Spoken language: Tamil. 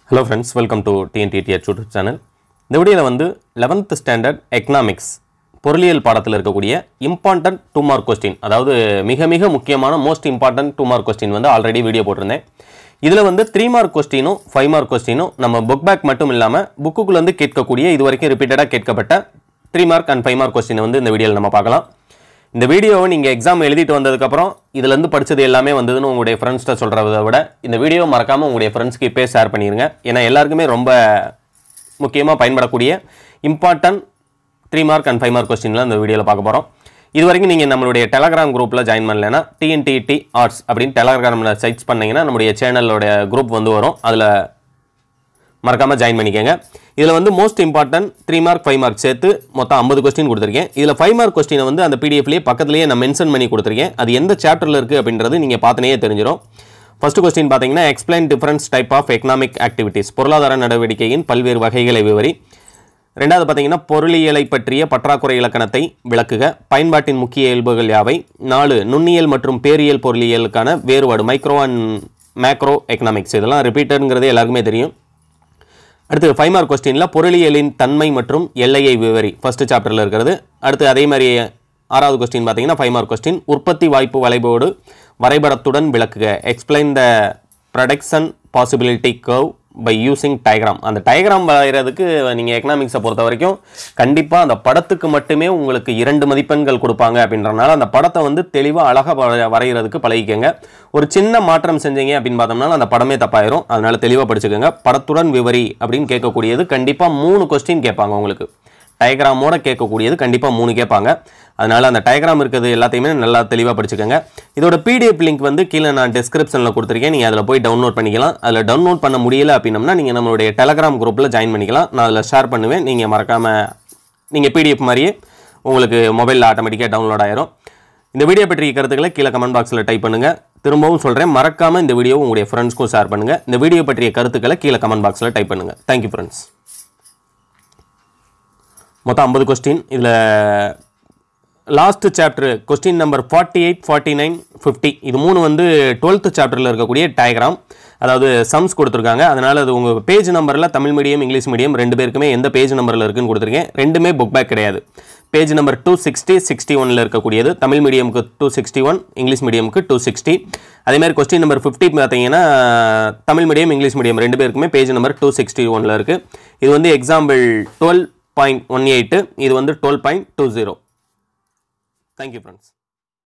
hello friends welcome to TNDTH YouTube channel இந்த வீடியோவில் வந்து லெவன்த் ஸ்டாண்டர்ட் எக்கனாமிக்ஸ் பொருளியல் பாடத்தில் இருக்கக்கூடிய இம்பார்ட்டன்ட் டூ மார்க் கொஸ்டின் அதாவது மிக மிக முக்கியமான most important two mark question வந்து ஆல்ரெடி வீடியோ போட்டிருந்தேன் இதில் வந்து த்ரீ மார்க் கொஸ்டினும் ஃபைவ் மார்க் கொஸ்டினும் நம்ம புக் பேக் மட்டும் இல்லாமல் புக்குக்குள்ள வந்து கேட்கக்கூடிய இது வரைக்கும் ரிப்பீட்டடாக கேட்கப்பட்ட three mark and five mark கொஸ்டினை வந்து இந்த வீடியோவில் நம்ம பார்க்கலாம் இந்த வீடியோவை நீங்கள் எக்ஸாம் எழுதிட்டு வந்ததுக்கப்புறம் இதுலேருந்து படிச்சது எல்லாமே வந்ததுன்னு உங்களுடைய ஃப்ரெண்ட்ஸ்கிட்ட சொல்கிறத விட இந்த வீடியோ மறக்காமல் உங்களுடைய ஃப்ரெண்ட்ஸ்க்கு இப்போயே ஷேர் பண்ணிடுங்க ஏன்னா எல்லாருக்குமே ரொம்ப முக்கியமாக பயன்படக்கூடிய important three mark and five mark கொஸ்டின்லாம் இந்த வீடியோவில் பார்க்க போகிறோம் இது வரைக்கும் நீங்கள் நம்மளுடைய டெலகிராம் குரூப்பில் ஜாயின் பண்ணலைன்னா டிஎன்டிடி ஆர்ட்ஸ் அப்படின்னு டெலகிராமில் சர்ச் பண்ணீங்கன்னா நம்மளுடைய சேனலோட குரூப் வந்து வரும் அதில் மறக்காமல் ஜாயின் பண்ணிக்கோங்க இதில் வந்து most important three mark five mark சேர்த்து மொத்தம் ஐம்பது கொஸ்டின் கொடுத்துருக்கேன் இதில் ஃபைவ் மார்க் கொஸ்டினை வந்து அந்த பிடிஎஃப்லேயே பக்கத்துலேயே நான் மென்ஷன் பண்ணி கொடுத்துருக்கேன் அது எந்த சாப்டரில் இருக்குது அப்படின்றது நீங்கள் பார்த்தனே தெரிஞ்சிடும் ஃபர்ஸ்ட் கொஸ்டின் பார்த்தீங்கன்னா explain difference type of economic activities பொருளாதார நடவடிக்கையின் பல்வேறு வகைகளை விவரி ரெண்டாவது பார்த்தீங்கன்னா பொருளியலை பற்றிய பற்றாக்குறை இலக்கணத்தை விளக்குக பயன்பாட்டின் முக்கிய இயல்புகள் யாவை நாலு நுண்ணியல் மற்றும் பேரியல் பொருளியலுக்கான வேறுபாடு மைக்ரோ அண்ட் மேக்ரோ எக்கனாமிக்ஸ் இதெல்லாம் ரிப்பீட்டடுங்கிறது எல்லாருக்குமே தெரியும் அடுத்து ஃபைவ் மார்க் கொஸ்டினில் பொருளியலின் தன்மை மற்றும் எல்லையை விவரி ஃபர்ஸ்ட் சாப்டரில் இருக்கிறது அடுத்து அதே மாதிரி ஆறாவது கொஸ்டின் பார்த்தீங்கன்னா ஃபைவ் மார்க் கொஸ்டின் உற்பத்தி வாய்ப்பு வளைவோடு வரைபடத்துடன் விளக்குக explain the production possibility curve by using diagram அந்த டயக்ராம் வரைகிறதுக்கு நீங்கள் எக்கனாமிக்ஸை பொறுத்த வரைக்கும் கண்டிப்பாக அந்த படத்துக்கு மட்டுமே உங்களுக்கு இரண்டு மதிப்பெண்கள் கொடுப்பாங்க அப்படின்றனால அந்த படத்தை வந்து தெளிவாக அழகாக வர- வரைகிறதுக்கு பழகிக்கங்க ஒரு சின்ன மாற்றம் செஞ்சீங்க அப்படின்னு பார்த்தோம்னா அந்த படமே தப்பாயிரும் அதனால தெளிவாக படிச்சுக்கோங்க படத்துடன் விவரி அப்படின்னு கேட்கக்கூடியது கண்டிப்பாக மூணு கொஸ்டின் கேட்பாங்க உங்களுக்கு டயக்ராமோட கேட்கக்கூடியது கண்டிப்பாக மூணு கேட்பாங்க அதனால அந்த டயக்ராம் இருக்கிறது எல்லாத்தையுமே நல்லா தெளிவாக படிச்சுக்கோங்க இதோட பிடிஎஃப் லிங்க் வந்து கீழே நான் டிஸ்கிரிப்ஷனில் கொடுத்துருக்கேன் நீங்கள் அதில் போய் டவுன்லோட் பண்ணிக்கலாம் அதில் டவுன்லோட் பண்ண முடியல அப்படின்னம்னா நீங்கள் நம்மளுடைய டெலகிராம் குரூப்பில் ஜாயின் பண்ணிக்கலாம் நான் அதில் ஷேர் பண்ணுவேன் நீங்கள் மறக்காமல் நீங்கள் பிடிஎஃப் மாதிரியே உங்களுக்கு மொபைலில் ஆட்டோமேட்டிக்காக டவுன்லோட் ஆயிரும் இந்த வீடியோ பற்றிய கருத்துக்களை கீழே கமெண்ட் பாக்ஸில் டைப் பண்ணுங்கள் திரும்பவும் சொல்கிறேன் மறக்காமல் இந்த வீடியோ உங்களுடைய ஃப்ரெண்ட்ஸ்க்கும் ஷேர் பண்ணுங்கள் இந்த வீடியோ பற்றிய கருத்துக்களை கீழே கமெண்ட் பாக்ஸில் டைப் பண்ணுங்கள் தேங்க்யூ ஃப்ரெண்ட்ஸ் மொத்தம் ஐம்பது கொஸ்டின் இதில் last chapter question number forty eight forty nine fifty இது மூணு வந்து டுவெல்த்து சாப்டரில் இருக்கக்கூடிய டயக்ராம் அதாவது சம்ஸ் கொடுத்துருக்காங்க அதனால் அது உங்கள் பேஜ் நம்பரில் தமிழ் மீடியம் இங்கிலீஷ் மீடியம் ரெண்டு பேருக்குமே எந்த பேஜ் நம்பரில் இருக்குன்னு கொடுத்துருக்கேன் ரெண்டுமே புக் பேக் கிடையாது page number two sixty sixty ஒனில் இருக்கக்கூடியது தமிழ் மீடியமுக்கு டூ சிக்ஸ்டி ஒன் இங்கிலீஷ் மீடியமுக்கு டூ சிக்ஸ்டி அதேமாதிரி கொஸ்டின் நம்பர் ஃபிஃப்டி பார்த்தீங்கன்னா தமிழ் மீடியம் இங்கிலீஷ் மீடியம் ரெண்டு பேருக்குமே பேஜ் நம்பர் டூ சிக்ஸ்டி ஒனில் இருக்குது இது வந்து example twelve point one eight இது வந்து twelve point two zero thank you friends